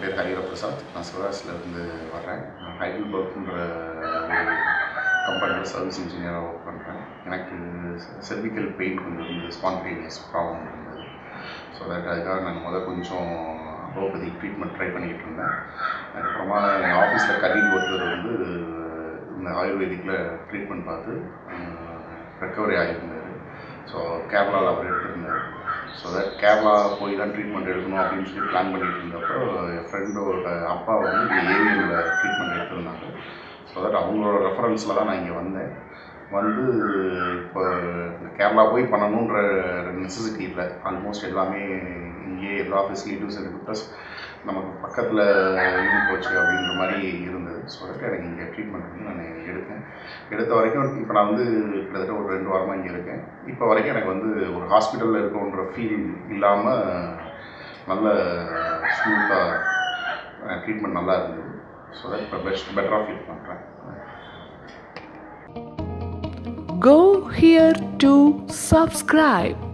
பேர் ஹரிஹர பிரசாத் நான் சிவகாசிலேருந்து வர்றேன் நான் ஹைடல்பர்க்ன்ற ஒரு கம்பெனியில் சர்வீஸ் இன்ஜினியராக ஒர்க் பண்ணுறேன் எனக்கு செர்விக்கல் பெயின் கொஞ்சம் இருந்தது ஸ்பான்டேனியஸ் ப்ராப்ளம் இருந்தது ஸோ தட் அதுக்காக நான் முதல் கொஞ்சம் அலோபதி ட்ரீட்மெண்ட் ட்ரை பண்ணிக்கிட்டு இருந்தேன் அதுக்கப்புறமா எங்கள் ஆஃபீஸில் கலீக் ஒருத்தர் வந்து இந்த ஆயுர்வேதிக்கில் ட்ரீட்மெண்ட் பார்த்து ரெக்கவரி ஆகியிருந்தார் ஸோ கேரளாவில் அவர் எடுத்திருந்தார் ஸோ தட் கேரளா போய் தான் ட்ரீட்மெண்ட் எடுக்கணும் அப்படின்னு சொல்லி பிளான் பண்ணிட்டு இருந்தப்போ என் ஃப்ரெண்டோட அப்பா வந்து இங்கே ஏவிஎனில் ட்ரீட்மெண்ட் எடுத்திருந்தாங்க ஸோ தட் அவங்களோட ரெஃபரன்ஸில் தான் நான் இங்கே வந்தேன் வந்து இப்போ கேரளா போய் பண்ணணுன்ற நெசசிட்டி இல்லை ஆல்மோஸ்ட் எல்லாமே இங்கேயே எல்லா ஃபெசிலிட்டிஸும் இருக்குது ப்ளஸ் நமக்கு பக்கத்தில் இருந்து போச்சு அப்படின்ற மாதிரி இருந்தது ஸோ தட் எனக்கு இங்கே ட்ரீட்மெண்ட் வந்து நான் எடுத்தேன் எடுத்த வரைக்கும் இப்போ நான் வந்து கிட்டத்தட்ட ஒரு ரெண்டு வாரமாக இங்கே இருக்கேன் இப்போ வரைக்கும் எனக்கு வந்து ஒரு ஹாஸ்பிட்டலில் இருக்கோன்ற ஃபீல் இல்லாமல் நல்ல ஸ்மூத்தாக ட்ரீட்மெண்ட் நல்லா இருந்தது ஸோ தட் இப்போ பெஸ்ட் பெட்டராக ஃபீல் பண்ணுறேன் Go here to subscribe.